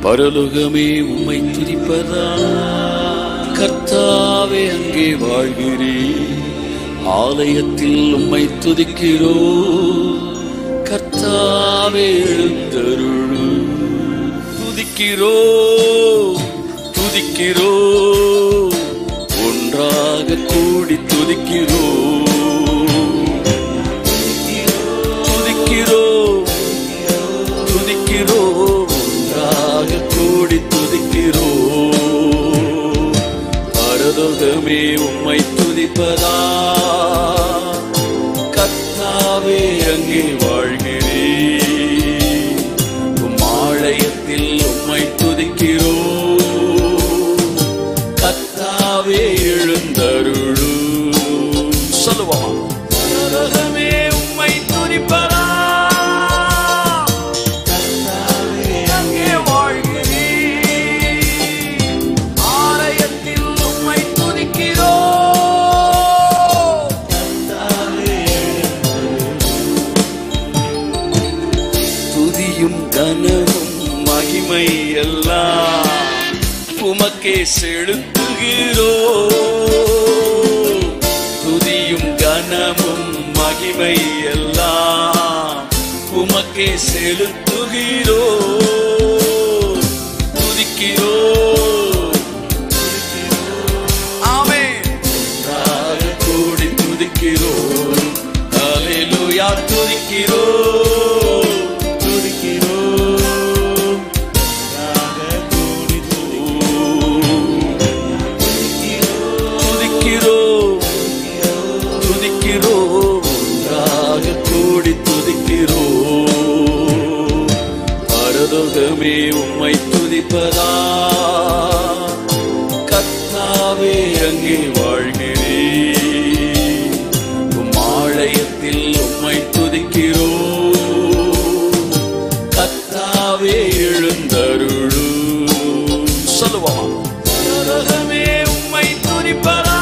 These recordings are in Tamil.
பரலோகமே உம்மை துதிப்பதா கர்த்தாவே அங்கே வாழ்கிறேன் ஆலயத்தில் உம்மை துதிக்கிறோ கர்த்தாவே எழுந்தருளு துதிக்கிறோ துதிக்கிறோ ஒன்றாக கூடி துதிக்கிறோ துதிக்கிறோ துதிக்கிறோ ஒன்றாக கூடி துதிக்கிறோ பரதோகமே உம்மை துதிப்பதா கர்த்தாவே அங்கே வாழ்கிறே உம் ஆலயத்தில் உம்மை துதிக்கிறோ கர்த்தாவே எழுந்தருளு சொல்லுவோம் பரதோகமே உம்மை துதிப்பதா அங்கே வாழ்கிறே ஆலயத்தில் உம்மை துதிக்கிறோ துதியும் கனமும் மகிமை எல்லாம் உமக்கே செலுத்துகிறோ துதியும் கனமும் மகிமை எல்லாம் உமக்கே செலுத்துகிறோ துதிக்கிறோ ஆமென் ஒன்றாக கூடி துதிக்கிறோம் ஹalleluya துதிக்கிறோம் துதிக்கிறோம் ஒன்றாக கூடி துதிக்கிறோம் துதிக்கிறோம் ஒன்றாக கூடி துதிக்கிறோம் பரதோகமே உம்மை துதிப்பதா கர்த்தாவே அங்கே வாழ்கிறே உம் ஆலயத்தில் உம்மை துதிக்கிறோ கர்த்தாவே எழுந்தருளு சொல்லுவோம் பரலோகமே உம்மை துதிப்பதா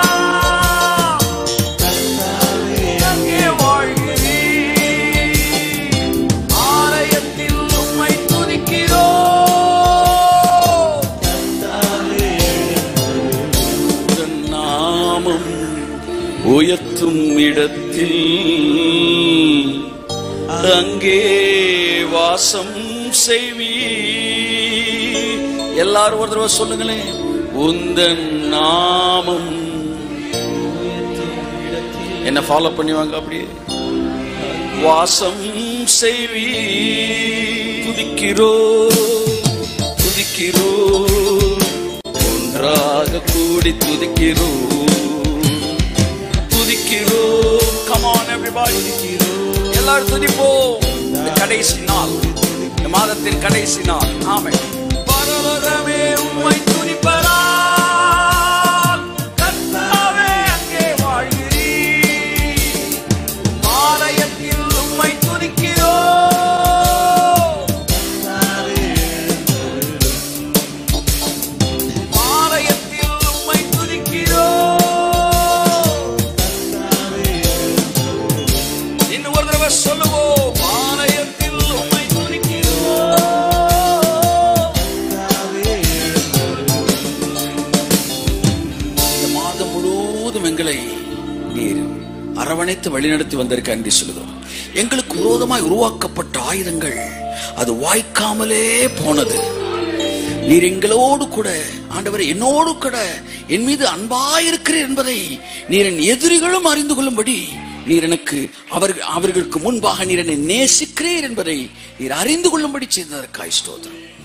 கர்த்தாவே அங்கே வாழ்கிறே ஆலயத்தில் உம்மை துதிக்கிறோ உந்தன் நாமம் உயர்த்தும் இடத்தில் அங்கே வாசம் செய்வி எல்லாரும் ஒரு தடவை சொல்லுங்களேன் உந்தன் நாமம் என்ன ஃபாலோ பண்ணுவாங்க அப்படியே வாசம் செய்வி துதிக்கிறோ துதிக்கிறோ ஒன்றாக கூடி துதிக்கிறோ துதிக்கிறோ கமான் எவ்ரிபாடி எல்லாரும் துதிப்போம் இந்த கடைசி நாள் இந்த மாதத்தின் கடைசி நாள் ஆமை பரவதமே உம்மை துதிப்பதா கர்த்தாவே அங்கே வாழ்கிறீர் ஆலயத்தில் உம்மை துதிக்கிறோ ஆலயத்தில் உம்மை துதிக்கிறோ இன்னும் ஒரு தடவை சொல்லுவோம் ஆலயத்தில் உம்மை துதிக்கிறோ இந்த மாதம் முழுவதும் எங்களை நீர் அரவணைத்து வழிநடத்தி வந்திருக்க அன்றி சொல்லுகிறோம் எங்களுக்கு விரோதமாய் உருவாக்கப்பட்ட ஆயுதங்கள் அது வாய்க்காமலே போனது நீர் எங்களோடு கூட ஆண்டவரை என்னோடு கூட என் மீது அன்பாயிருக்கிறீர் என்பதை நீர் என் எதிரிகளும் அறிந்து கொள்ளும்படி நீர் எனக்கு அவர்கள் அவர்களுக்கு முன்பாக நீர் என்னை நேசிக்கிறீர் என்பதை நீர் அறிந்து கொள்ளும்படி செய்ததற்காய் ஸ்தோத்திரம்